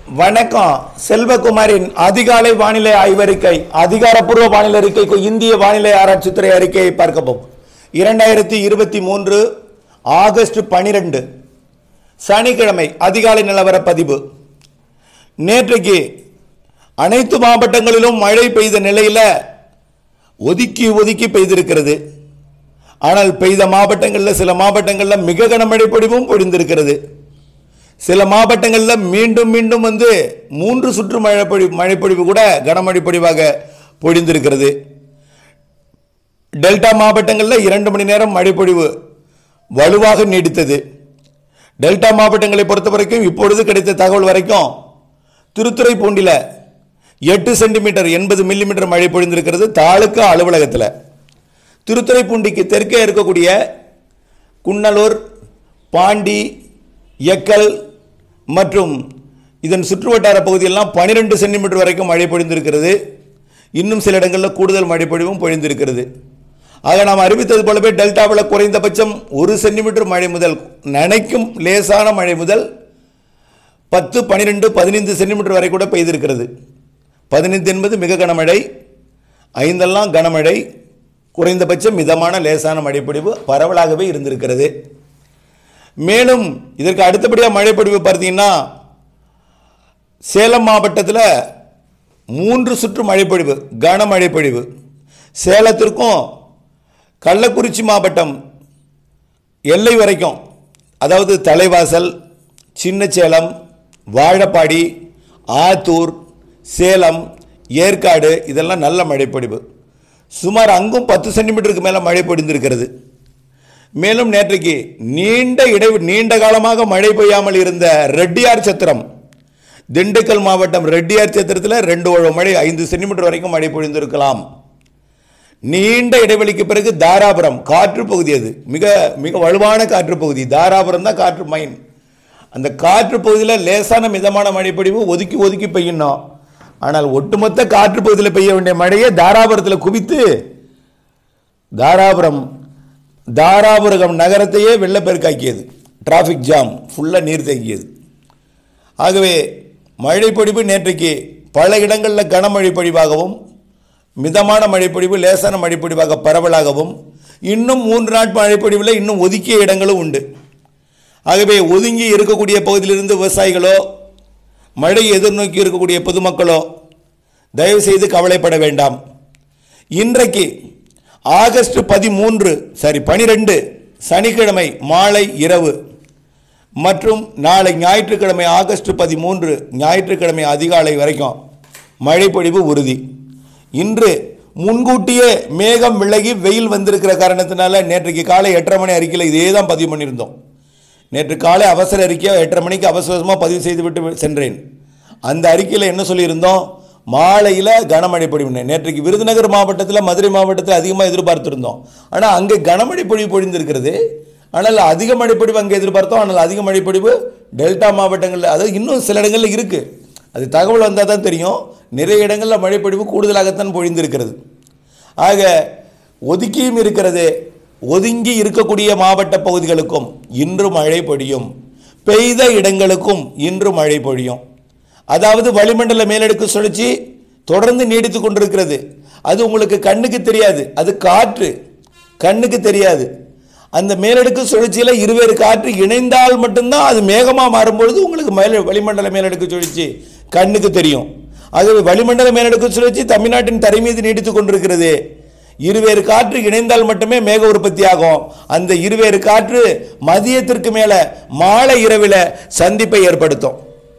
வணக்கம் செல்வகுமாரின் அதிகாலை வானிலை ஆய்வறிக்கை அதிகாரப்பூர்வ வானிலை அறிக்கைக்கு இந்திய வானிலை ஆராய்ச்சித்துறை அறிக்கையை பார்க்கவும் இரண்டாயிரத்தி இருபத்தி மூன்று ஆகஸ்ட் பனிரெண்டு சனிக்கிழமை அதிகாலை நிலவர பதிவு நேற்றைக்கு அனைத்து மாவட்டங்களிலும் மழை பெய்த நிலையில் ஒதுக்கி ஒதுக்கி பெய்திருக்கிறது ஆனால் பெய்த மாவட்டங்களில் சில மாவட்டங்களில் மிக கனமழை பொழிவும் பொழிந்திருக்கிறது சில மாவட்டங்களில் மீண்டும் மீண்டும் வந்து மூன்று சுற்று மழை பொழிவு மழைப்பொழிவு கூட கனமழை பொழிவாக பொழிந்திருக்கிறது டெல்டா மாவட்டங்களில் இரண்டு மணி நேரம் மழைப்பொழிவு வலுவாக நீடித்தது டெல்டா மாவட்டங்களை பொறுத்த வரைக்கும் இப்பொழுது கிடைத்த தகவல் வரைக்கும் திருத்துறைப்பூண்டியில் எட்டு சென்டிமீட்டர் எண்பது மில்லிமீட்டர் மழை பொழிந்திருக்கிறது தாலுக்கா அலுவலகத்தில் திருத்துறைப்பூண்டிக்கு தெற்கே இருக்கக்கூடிய குன்னலூர் பாண்டி எக்கல் மற்றும் இதன் சுற்றுவட்டார பகுதியெல்லாம் பன்னிரெண்டு சென்டிமீட்டர் வரைக்கும் மழை பொழிந்திருக்கிறது இன்னும் சில இடங்களில் கூடுதல் மழை பொழிவும் பொழிந்திருக்கிறது ஆக நாம் அறிவித்தது போலவே டெல்டாவில் குறைந்தபட்சம் ஒரு சென்டிமீட்டர் மழை முதல் நனைக்கும் லேசான மழை முதல் பத்து பன்னிரெண்டு பதினைந்து சென்டிமீட்டர் வரை கூட பெய்திருக்கிறது பதினைந்து என்பது மிக கனமழை ஐந்தெல்லாம் கனமழை குறைந்தபட்சம் மிதமான லேசான மழைப்பொழிவு பரவலாகவே இருந்திருக்கிறது மேலும் இதற்கு அடுத்தபடியாக மழைப்பொழிவு பார்த்தீங்கன்னா சேலம் மாவட்டத்தில் மூன்று சுற்று மழைப்பொழிவு கனமழைப்பொழிவு சேலத்திற்கும் கள்ளக்குறிச்சி மாவட்டம் எல்லை வரைக்கும் அதாவது தலைவாசல் சின்னச்சேலம் வாழப்பாடி ஆத்தூர் சேலம் ஏற்காடு இதெல்லாம் நல்ல மழைப்பொழிவு சுமார் அங்கும் பத்து சென்டிமீட்டருக்கு மேலே மழை பொழிந்திருக்கிறது மேலும் நேற்றைக்கு நீண்ட இடை நீண்ட காலமாக மழை பெய்யாமல் இருந்த ரெட்டியார் சத்திரம் திண்டுக்கல் மாவட்டம் ரெட்டியார் சத்திரத்தில் ரெண்டு ஓழ மழை ஐந்து சென்டிமீட்டர் வரைக்கும் மழை பொழிந்திருக்கலாம் நீண்ட இடைவெளிக்கு பிறகு தாராபுரம் காற்று பகுதி அது மிக மிக வலுவான காற்று பகுதி தாராபுரம் தான் காற்று மைன் அந்த காற்று பகுதியில் லேசான மிதமான மழை பொழிவு ஒதுக்கி ஒதுக்கி பெய்யணும் ஆனால் ஒட்டுமொத்த காற்று பகுதியில் பெய்ய வேண்டிய மழையை தாராபுரத்தில் குவித்து தாராபுரம் தாராபுரம் நகரத்தையே வெள்ளப்பெருக்காக்கியது டிராஃபிக் ஜாம் ஃபுல்லாக நீர் தேங்கியது ஆகவே மழை பொழிவு நேற்றைக்கு பல இடங்களில் கனமழை பொழிவாகவும் மிதமான மழைப்பொழிவு லேசான மழைப்பொழிவாக பரவலாகவும் இன்னும் மூன்று நாட் மழைப்பொழிவில் இன்னும் ஒதுக்கிய இடங்களும் உண்டு ஆகவே ஒதுங்கி இருக்கக்கூடிய பகுதியிலிருந்து விவசாயிகளோ மழை எதிர்நோக்கி இருக்கக்கூடிய பொதுமக்களோ தயவு செய்து கவலைப்பட வேண்டாம் இன்றைக்கு ஆகஸ்ட் பதிமூன்று சாரி பனிரெண்டு சனிக்கிழமை மாலை இரவு மற்றும் நாளை ஞாயிற்றுக்கிழமை ஆகஸ்ட் பதிமூன்று ஞாயிற்றுக்கிழமை அதிகாலை வரைக்கும் மழைப்பொழிவு உறுதி இன்று முன்கூட்டியே மேகம் விலகி வெயில் வந்திருக்கிற காரணத்தினால நேற்றுக்கு காலை எட்டரை மணி அறிக்கையில் இதே தான் பதிவு பண்ணியிருந்தோம் நேற்று காலை அவசர அறிக்கையை எட்டரை மணிக்கு அவசரமாக பதிவு செய்துவிட்டு சென்றேன் அந்த அறிக்கையில் என்ன சொல்லியிருந்தோம் மாலையில் கனமழை பொழிவு நேற்றைக்கு விருதுநகர் மாவட்டத்தில் மதுரை மாவட்டத்தில் அதிகமாக எதிர்பார்த்துருந்தோம் ஆனால் அங்கே கனமழை பொழிவு பொழிந்திருக்கிறது ஆனால் அதிக மழைப்பொழிவு அங்கே எதிர்பார்த்தோம் ஆனால் அதிக மழைப்பொழிவு டெல்டா மாவட்டங்களில் அதாவது இன்னும் சில இடங்களில் இருக்குது அது தகவல் வந்தால் தான் தெரியும் நிறைய இடங்களில் மழைப்பொழிவு கூடுதலாகத்தான் பொழிந்திருக்கிறது ஆக ஒதுக்கியும் இருக்கிறது ஒதுங்கி இருக்கக்கூடிய மாவட்ட பகுதிகளுக்கும் இன்று மழை பொழியும் பெய்த இடங்களுக்கும் இன்று மழை பொழியும் அதாவது வளிமண்டல மேலடுக்கு சுழற்சி தொடர்ந்து நீடித்து கொண்டிருக்கிறது அது உங்களுக்கு கண்ணுக்கு தெரியாது அது காற்று கண்ணுக்கு தெரியாது அந்த மேலடுக்கு சுழற்சியில் இருவேறு காற்று இணைந்தால் மட்டும்தான் அது மேகமாக மாறும்பொழுது உங்களுக்கு மேல வளிமண்டல மேலடுக்கு சுழற்சி கண்ணுக்கு தெரியும் ஆகவே வளிமண்டல மேலடுக்கு சுழற்சி தமிழ்நாட்டின் தரை மீது நீடித்து கொண்டிருக்கிறது இருவேறு காற்று இணைந்தால் மட்டுமே மேக உற்பத்தி ஆகும் அந்த இருவேறு காற்று மதியத்திற்கு மேல மாலை இரவில் சந்திப்பை ஏற்படுத்தும்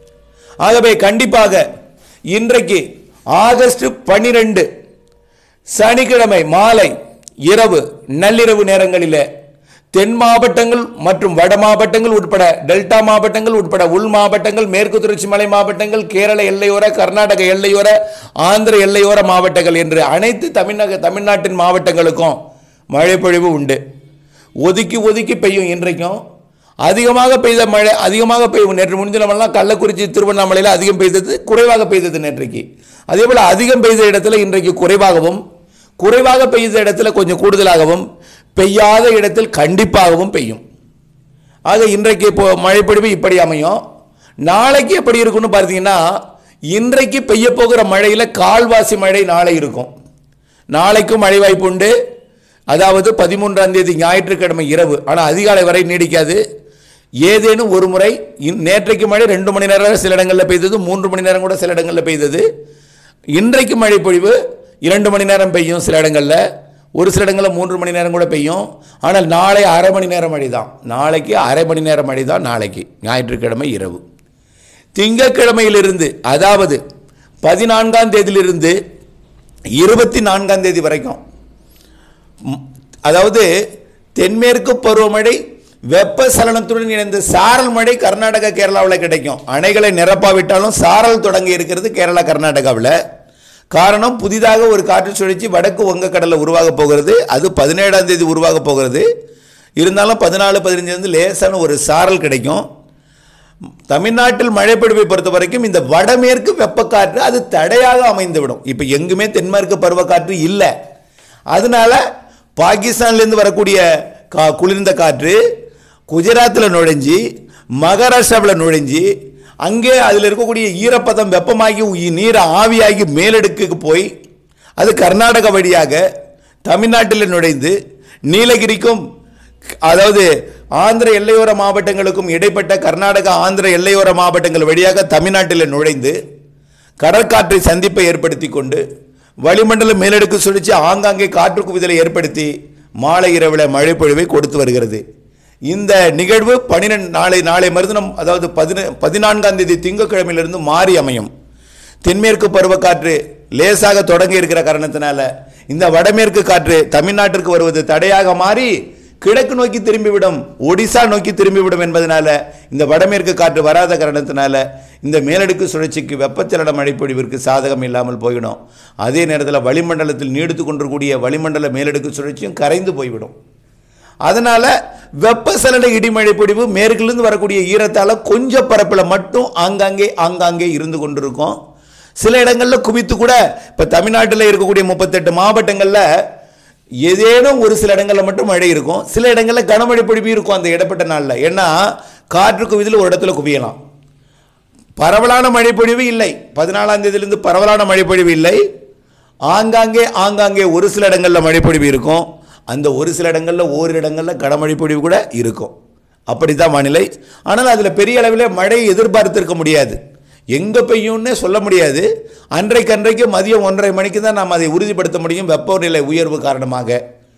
ஆகவே கண்டிப்பாக இன்றைக்கு ஆகஸ்ட் பன்னிரெண்டு சனிக்கிழமை மாலை இரவு நள்ளிரவு நேரங்களில் தென் மாவட்டங்கள் மற்றும் வட மாவட்டங்கள் உட்பட டெல்டா மாவட்டங்கள் உட்பட உள் மாவட்டங்கள் மேற்கு தொடர்ச்சி மலை மாவட்டங்கள் கேரள எல்லையோர கர்நாடக எல்லையோர ஆந்திர எல்லையோர மாவட்டங்கள் என்று அனைத்து தமிழக தமிழ்நாட்டின் மாவட்டங்களுக்கும் மழை பொழிவு உண்டு ஒதுக்கி ஒதுக்கி பெய்யும் இன்றைக்கும் அதிகமாக பெய்த மழை அதிகமாக பெய்யும் நேற்று முன்தினமெல்லாம் கள்ளக்குறிச்சி திருவண்ணாமலையில் அதிகம் பெய்தது குறைவாக பெய்தது நேற்றைக்கு அதே போல் அதிகம் பெய்த இடத்துல இன்றைக்கு குறைவாகவும் குறைவாக பெய்த இடத்துல கொஞ்சம் கூடுதலாகவும் பெய்யாத இடத்தில் கண்டிப்பாகவும் பெய்யும் ஆக இன்றைக்கு இப்போ மழைப்பொழிவு இப்படி அமையும் நாளைக்கு எப்படி இருக்கும்னு பார்த்தீங்கன்னா இன்றைக்கு பெய்ய போகிற மழையில் கால்வாசி மழை நாளை இருக்கும் நாளைக்கும் மழை வாய்ப்பு உண்டு அதாவது பதிமூன்றாம் தேதி ஞாயிற்றுக்கிழமை இரவு ஆனால் அதிகாலை வரை நீடிக்காது ஏதேனும் ஒரு முறை இன்- நேற்றைக்கு மழை ரெண்டு மணி நேரம் சில இடங்களில் பெய்தது மூன்று மணி நேரம் கூட சில இடங்களில் பெய்தது இன்றைக்கு மழை பொழிவு இரண்டு மணி நேரம் பெய்யும் சில இடங்களில் ஒரு சில இடங்களில் மூன்று மணி நேரம் கூட பெய்யும் ஆனால் நாளை அரை மணி நேரம் மழை தான் நாளைக்கு அரை மணி நேரம் மழை தான் நாளைக்கு ஞாயிற்றுக்கிழமை இரவு திங்கட்கிழமையிலிருந்து அதாவது பதினான்காம் தேதியிலிருந்து இருபத்தி நான்காம் தேதி வரைக்கும் ம், அதாவது தென்மேற்கு பருவமழை வெப்பசலனத்துடன் இணைந்த சாரல் மழை கர்நாடகா கேரளாவில் கிடைக்கும் அணைகளை நிரப்பாவிட்டாலும் சாரல் தொடங்கி இருக்கிறது கேரளா கர்நாடகாவில் காரணம் புதிதாக ஒரு காற்று சுழற்சி வடக்கு வங்கக்கடலில் உருவாக போகிறது அது பதினேழாம் தேதி உருவாக போகிறது இருந்தாலும் பதினாலு பதினஞ்சுலேருந்து லேசான ஒரு சாரல் கிடைக்கும் தமிழ்நாட்டில் மழைப்பொழிவை பொறுத்த வரைக்கும் இந்த வடமேற்கு வெப்பக்காற்று அது தடையாக அமைந்துவிடும் இப்போ எங்குமே தென்மேற்கு பருவக்காற்று இல்லை அதனால பாகிஸ்தான்லேருந்து வரக்கூடிய கா குளிர்ந்த காற்று குஜராத்தில் நுழைஞ்சி மகாராஷ்டிராவில் நுழைஞ்சி அங்கே அதில் இருக்கக்கூடிய ஈரப்பதம் வெப்பமாகி உயி- நீரை ஆவியாகி மேலடுக்குக்கு போய் அது கர்நாடகா வழியாக தமிழ்நாட்டில் நுழைந்து நீலகிரிக்கும் அதாவது ஆந்திர எல்லையோர மாவட்டங்களுக்கும் இடைப்பட்ட கர்நாடகா ஆந்திர எல்லையோர மாவட்டங்கள் வழியாக தமிழ்நாட்டில் நுழைந்து கடற்காற்றை சந்திப்பை ஏற்படுத்தி கொண்டு வளிமண்டல மேலடுக்கு சுழற்சி ஆங்காங்கே காற்று குவிதலை ஏற்படுத்தி மாலை இரவில் மழை பொழிவை கொடுத்து வருகிறது இந்த நிகழ்வு பன்னிரெண்டு நாளை நாளை மறுதினம் அதாவது பதின பதினான்காம் தேதி திங்கட்கிழமையிலிருந்து மாறி அமையும் தென்மேற்கு பருவக்காற்று லேசாக தொடங்கி இருக்கிற காரணத்தினால இந்த வடமேற்கு காற்று தமிழ்நாட்டிற்கு வருவது தடையாக மாறி கிழக்கு நோக்கி திரும்பிவிடும் ஒடிசா நோக்கி திரும்பிவிடும் என்பதனால இந்த வடமேற்கு காற்று வராத காரணத்தினால இந்த மேலடுக்கு சுழற்சிக்கு வெப்பச்சலன மழைப்பொழிவிற்கு சாதகம் இல்லாமல் போயிடும் அதே நேரத்தில் வளிமண்டலத்தில் நீடித்து கொண்டிருக்கூடிய வளிமண்டல மேலடுக்கு சுழற்சியும் கரைந்து போய்விடும் அதனால வெப்பசலன இடிமழை பொழிவு மேற்கிலிருந்து வரக்கூடிய ஈரத்தால கொஞ்சம் பரப்பில் மட்டும் ஆங்காங்கே ஆங்காங்கே இருந்து கொண்டிருக்கும் சில இடங்களில் குவித்து கூட இப்போ தமிழ்நாட்டில் இருக்கக்கூடிய முப்பத்தெட்டு மாவட்டங்களில் ஏதேனும் ஒரு சில இடங்களில் மட்டும் மழை இருக்கும் சில இடங்களில் கனமழை பொழிவு இருக்கும் அந்த இடப்பட்ட நாளில் ஏன்னா காற்று குவிதல் ஒரு இடத்துல குவியலாம் பரவலான மழைப்பொழிவு இல்லை பதினாலாம் தேதியிலிருந்து பரவலான மழைப்பொழிவு இல்லை ஆங்காங்கே ஆங்காங்கே ஒரு சில இடங்களில் மழைப்பொழிவு இருக்கும் அந்த ஒரு சில இடங்களில் ஓரிரு இடங்களில் கனமழை பொழிவு கூட இருக்கும் அப்படித்தான் வானிலை ஆனால் அதில் பெரிய அளவில் மழை எதிர்பார்த்திருக்க முடியாது எங்கே பெய்யும்னே சொல்ல முடியாது அன்றைக்கு அன்றைக்கு மதியம் ஒன்றரை மணிக்கு தான் நாம் அதை உறுதிப்படுத்த முடியும் வெப்பநிலை உயர்வு காரணமாக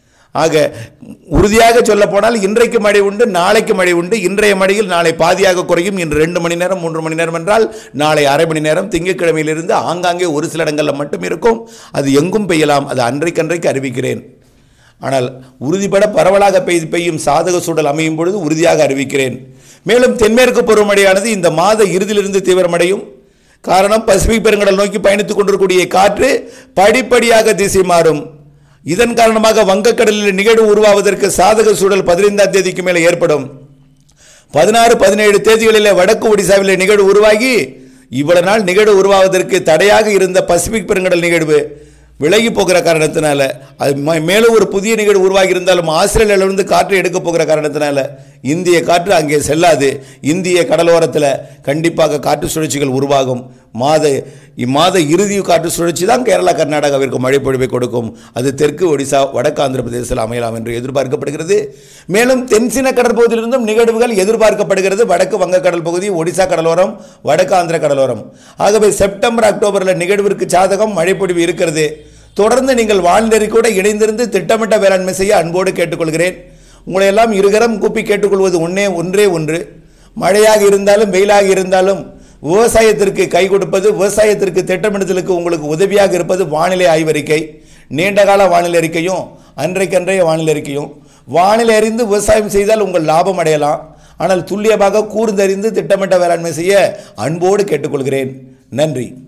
ஆக உறுதியாக சொல்ல போனால் இன்றைக்கு மழை உண்டு நாளைக்கு மழை உண்டு இன்றைய மழையில் நாளை பாதியாக குறையும் இன்று ரெண்டு மணி நேரம் மூன்று மணி நேரம் என்றால் நாளை அரை மணி நேரம் திங்கட்கிழமையிலிருந்து ஆங்காங்கே ஒரு சில இடங்களில் மட்டும் இருக்கும் அது எங்கும் பெய்யலாம் அது அன்றைக்கு அன்றைக்கு அறிவிக்கிறேன் ஆனால் உறுதிப்பட பரவலாக பெய்து பெய்யும் சாதக சூழல் அமையும் பொழுது உறுதியாக அறிவிக்கிறேன் மேலும் தென்மேற்கு பருவமழையானது இந்த மாத இறுதியிலிருந்து தீவிரமடையும் காரணம் பசிபிக் பெருங்கடல் நோக்கி பயணித்துக் கொண்டிருக்கூடிய காற்று படிப்படியாக திசை மாறும் இதன் காரணமாக வங்கக்கடலில் நிகழ்வு உருவாவதற்கு சாதக சூழல் பதினைந்தாம் தேதிக்கு மேலே ஏற்படும் பதினாறு பதினேழு தேதிகளில் வடக்கு ஒடிசாவில் நிகழ்வு உருவாகி இவ்வளவு நாள் நிகழ்வு உருவாவதற்கு தடையாக இருந்த பசிபிக் பெருங்கடல் நிகழ்வு விலகி போகிற காரணத்தினால அது ம- மேலும் ஒரு புதிய நிகழ்வு உருவாகி இருந்தாலும் ஆஸ்திரேலியாவிலிருந்து காற்று எடுக்க போகிற காரணத்தினால இந்திய காற்று அங்கே செல்லாது இந்திய கடலோரத்தில் கண்டிப்பாக காற்று சுழற்சிகள் உருவாகும் மாத இம்மாத இறுதி காற்று சுழற்சி தான் கேரளா கர்நாடகாவிற்கு மழை பொழிவை கொடுக்கும் அது தெற்கு ஒடிசா வடக்கு ஆந்திர பிரதேசத்தில் அமையலாம் என்று எதிர்பார்க்கப்படுகிறது மேலும் தென்சின கடற்பகுதியிலிருந்தும் நிகழ்வுகள் எதிர்பார்க்கப்படுகிறது வடக்கு வங்கக்கடல் பகுதி ஒடிசா கடலோரம் வடக்கு ஆந்திர கடலோரம் ஆகவே செப்டம்பர் அக்டோபரில் நிகழ்விற்கு சாதகம் மழைப்பொழிவு இருக்கிறது தொடர்ந்து நீங்கள் வாழ்நெறி கூட இணைந்திருந்து திட்டமிட்ட வேளாண்மை செய்ய அன்போடு கேட்டுக்கொள்கிறேன் உங்களை எல்லாம் இருகரம் கூப்பி கேட்டுக்கொள்வது ஒன்றே ஒன்றே ஒன்று மழையாக இருந்தாலும் வெயிலாக இருந்தாலும் விவசாயத்திற்கு கை கொடுப்பது விவசாயத்திற்கு திட்டமிடுதலுக்கு உங்களுக்கு உதவியாக இருப்பது வானிலை ஆய்வறிக்கை நீண்டகால வானிலை அறிக்கையும் அன்றைக்கன்றைய வானிலை அறிக்கையும் வானிலை அறிந்து விவசாயம் செய்தால் உங்கள் லாபம் அடையலாம் ஆனால் துல்லியமாக கூர்ந்தறிந்து திட்டமிட்ட வேளாண்மை செய்ய அன்போடு கேட்டுக்கொள்கிறேன் நன்றி